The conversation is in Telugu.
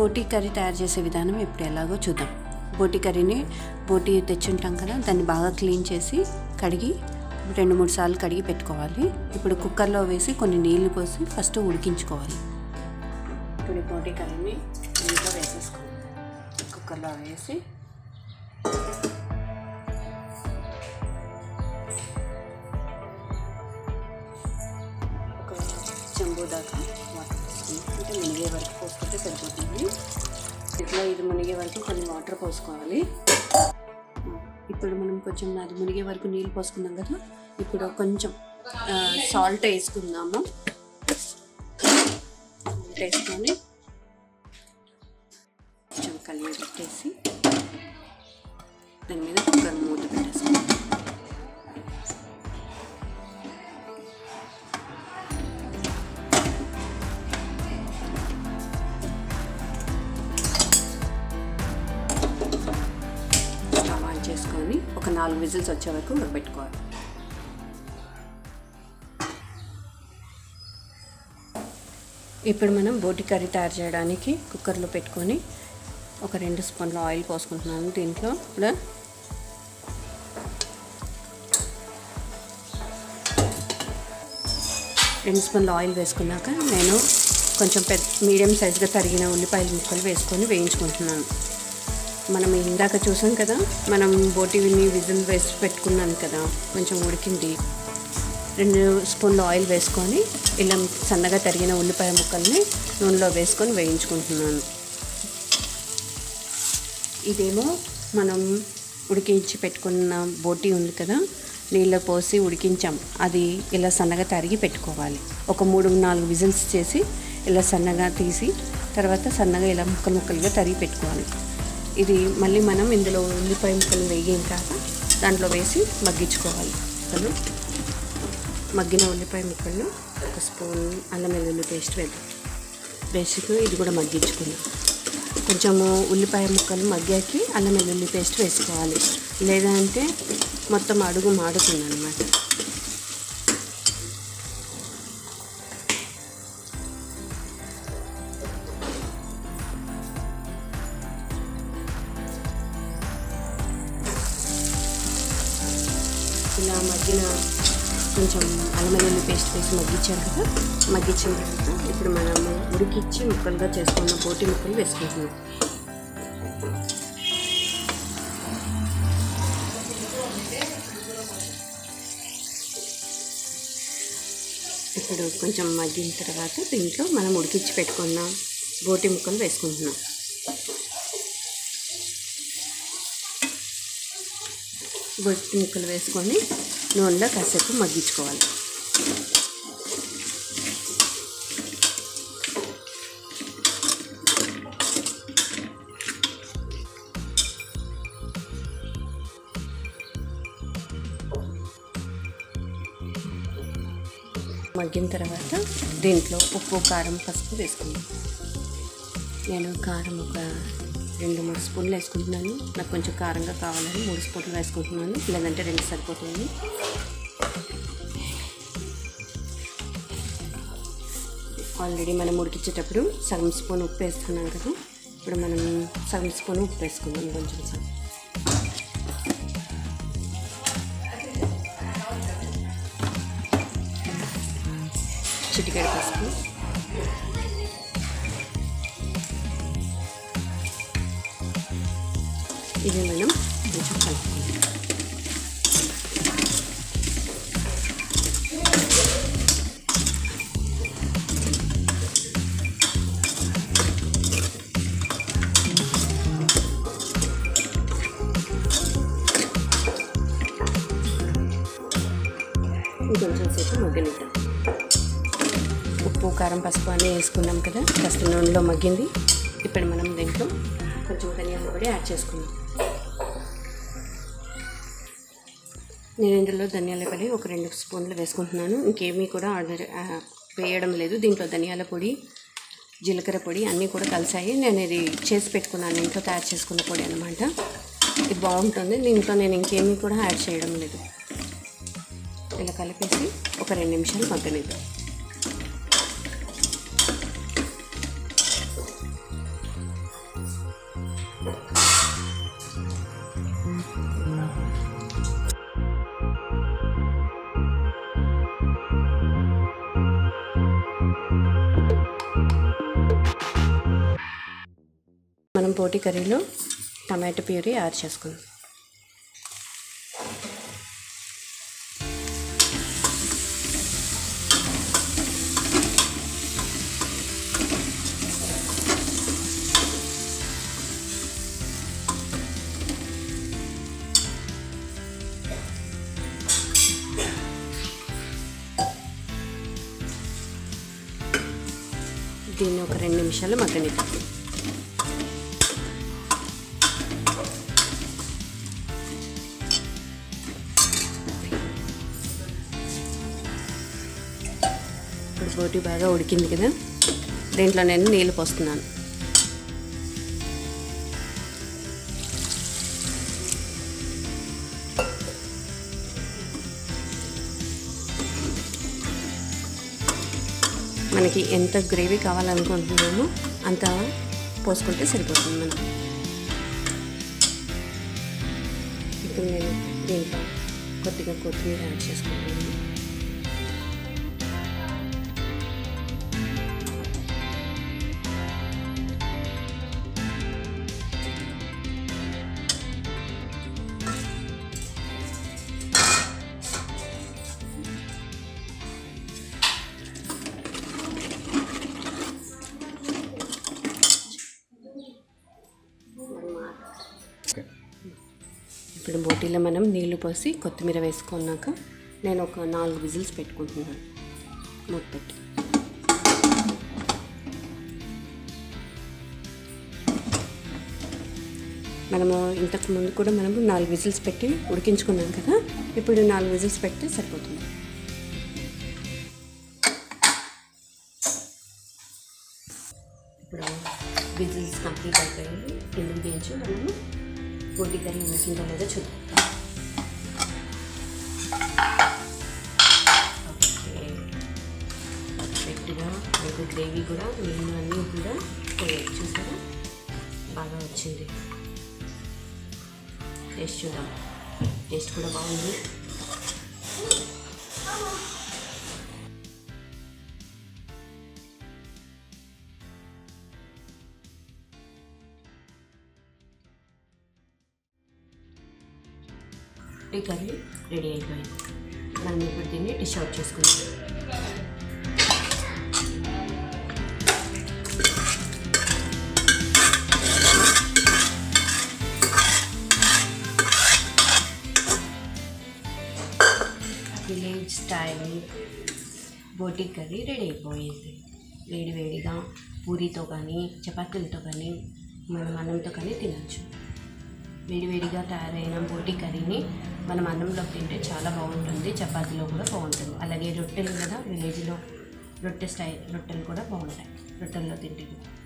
బోటీ కర్రీ తయారు చేసే విధానం ఇప్పుడు ఎలాగో చూద్దాం బోటీ కర్రీని బోటీ తెచ్చుంటాం కదా దాన్ని బాగా క్లీన్ చేసి కడిగి రెండు మూడు సార్లు కడిగి పెట్టుకోవాలి ఇప్పుడు కుక్కర్లో వేసి కొన్ని నీళ్లు పోసి ఫస్ట్ ఉడికించుకోవాలి ఇప్పుడు ఈ బోటీ కర్రీని నీళ్ళలో వేసేసుకోవాలి కుక్కర్లో వేసి ఒక చెంబు దాకా వాటర్ పోసుకుంది అంటే మునిగే వరకు పోసుకుంటే సరిపోతుంది ఇట్లా ఇది మునిగే వరకు కొన్ని వాటర్ పోసుకోవాలి ఇప్పుడు మనం కొంచెం అది మునిగే వరకు నీళ్ళు పోసుకున్నాం కదా ఇప్పుడు కొంచెం సాల్ట్ వేసుకుందాము సాల్ట్ వేసుకొని కొంచెం కలిగి పెట్టేసి దాని మీద కుక్కర్ మూత పెట్టేసుకోవాలి స్టవ్ ఆన్ చేసుకొని ఒక నాలుగు విజిల్స్ వచ్చే వరకు ఉడకబెట్టుకోవాలి ఇప్పుడు మనం బోటి కర్రీ తయారు చేయడానికి కుక్కర్లో పెట్టుకొని ఒక రెండు స్పూన్ల ఆయిల్ పోసుకుంటున్నాను దీంట్లో కూడా రెండు స్పూన్ల ఆయిల్ వేసుకున్నాక నేను కొంచెం పెద్ద మీడియం సైజుగా తరిగిన ఉల్లిపాయల ముక్కలు వేసుకొని వేయించుకుంటున్నాను మనం ఇందాక చూసాం కదా మనం బోటిని విజిల్ వేసి పెట్టుకున్నాను కదా కొంచెం ఉడికింది రెండు స్పూన్ల ఆయిల్ వేసుకొని ఇలా సన్నగా తరిగిన ఉల్లిపాయ ముక్కల్ని నూనెలో వేసుకొని వేయించుకుంటున్నాను ఇదేమో మనం ఉడికించి పెట్టుకున్న బోటి ఉంది కదా నీళ్ళ పోసి ఉడికించాం అది ఇలా సన్నగా తరిగి పెట్టుకోవాలి ఒక మూడు నాలుగు విజిల్స్ చేసి ఇలా సన్నగా తీసి తర్వాత సన్నగా ఇలా ముక్కలు ముక్కలుగా తరిగి పెట్టుకోవాలి ఇది మళ్ళీ మనం ఇందులో ఉల్లిపాయ ముక్కలు వేగిన తర్వాత దాంట్లో వేసి మగ్గించుకోవాలి కదా మగ్గిన ఉల్లిపాయ ముక్కలు ఒక స్పూన్ అల్లం వెల్లుల్లి పేస్ట్ వేద్దాం బేసిక్ ఇది కూడా మగ్గించుకుందాం కొంచెము ఉల్లిపాయ ముక్కలు మగ్గాకి అల్లం వెల్లుల్లి పేస్ట్ వేసుకోవాలి లేదంటే మొత్తం అడుగు మాడుతుంది అనమాట ఇలా మగ్గిన కొంచెం అల్లం వెల్లుల్లి పేస్ట్ వేసి మగ్గించాం కదా మగ్గించిన తర్వాత ఇప్పుడు మనము ఉడికిచ్చి ముక్కలుగా చేసుకున్న బోటి ముక్కలు వేసుకుంటున్నాం ఇప్పుడు కొంచెం మగ్గిన తర్వాత దీంట్లో మనం ఉడికిచ్చి పెట్టుకున్న బోటి ముక్కలు వేసుకుంటున్నాం బొట్టి ముక్కలు వేసుకొని నూనెలో కాసేపు మగ్గించుకోవాలి మగ్గిన తర్వాత దీంట్లో ఉప్పు కారం పసుపు వేసుకుందాం నేను కారం ఒక రెండు మూడు స్పూన్లు వేసుకుంటున్నాను నాకు కొంచెం కారంగా కావాలని మూడు స్పూన్లు వేసుకుంటున్నాను లేదంటే రెండు సరిపోతుంది ఆల్రెడీ మనం ఉడికించేటప్పుడు సగం స్పూన్ ఉప్పు వేస్తున్నాం కదా ఇప్పుడు మనం సగం స్పూన్ ఉప్పు వేసుకుందాం కొంచెం సగం చిటికెడు పసుపు ఇది మనం కొంచెం కలుపుకుందాం కొంచెం సేపు మగ్గనిద్దాం ఉప్పు కారం పసుపు అన్నీ వేసుకున్నాం కదా కాస్త నూనెలో మగ్గింది ఇప్పుడు మనం దీంట్లో కొంచెం ధనియాల పొడి యాడ్ చేసుకుందాం నేను ఇందులో ధనియాల పొడి ఒక రెండు స్పూన్లు వేసుకుంటున్నాను ఇంకేమీ కూడా ఆర్డర్ ఆ, వేయడం లేదు దీంట్లో ధనియాల పొడి జీలకర్ర పొడి అన్నీ కూడా కలిసాయి నేను ఇది చేసి పెట్టుకున్నాను ఇంట్లో తయారు చేసుకున్న పొడి అనమాట ఇది బాగుంటుంది దీంట్లో నేను ఇంకేమీ కూడా యాడ్ చేయడం లేదు ఇలా కలిపేసి ఒక రెండు నిమిషాలు మగ్గనిద్దాం మనం పోటీ కర్రీలో టమాటో ప్యూరీ యాడ్ చేసుకుందాం దీన్ని ఒక రెండు నిమిషాలు మగ్గనిద్దాం ఇప్పుడు బోటి బాగా ఉడికింది కదా దీంట్లో నేను నీళ్ళు పోస్తున్నాను మనకి ఎంత గ్రేవీ కావాలనుకుంటున్నామో అంత పోసుకుంటే సరిపోతుంది మనం ఇప్పుడు నేను దీంట్లో కొద్దిగా కొత్తిమీర యాడ్ చేసుకుంటున్నాను ఓకే ఇప్పుడు బోటీలో మనం నీళ్లు పోసి కొత్తిమీర వేసుకున్నాక నేను ఒక నాలుగు విజిల్స్ పెట్టుకుంటున్నాను మూత పెట్టి మనము ఇంతకు ముందు కూడా మనము నాలుగు విజిల్స్ పెట్టి ఉడికించుకున్నాం కదా ఇప్పుడు నాలుగు విజిల్స్ పెడితే సరిపోతుంది ఇప్పుడు విజిల్స్ కంప్లీట్ అయిపోయాయి కిందకి దించి మనము బోటి కర్రీ ఉడికిందో లేదో చూద్దాం ఓకే పర్ఫెక్ట్గా మనకు గ్రేవీ కూడా నీళ్ళు అన్నీ కూడా పోయాయి చూసారా బాగా వచ్చింది టేస్ట్ చూద్దాం టేస్ట్ కూడా బాగుంది ఈ కర్రీ రెడీ అయిపోయింది మనం ఇప్పుడు దీన్ని డిష్ అవుట్ చేసుకుందాం విలేజ్ స్టైల్ బోటి కర్రీ రెడీ అయిపోయింది వేడి వేడిగా పూరితో కానీ చపాతీలతో కానీ మనం అన్నంతో కానీ తినచ్చు వేడివేడిగా తయారైన బోటి కర్రీని మనం అన్నంలో తింటే చాలా బాగుంటుంది చపాతీలో కూడా బాగుంటుంది అలాగే రొట్టెలు కదా విలేజ్లో రొట్టె స్టైల్ రొట్టెలు కూడా బాగుంటాయి రొట్టెల్లో తింటే కూడా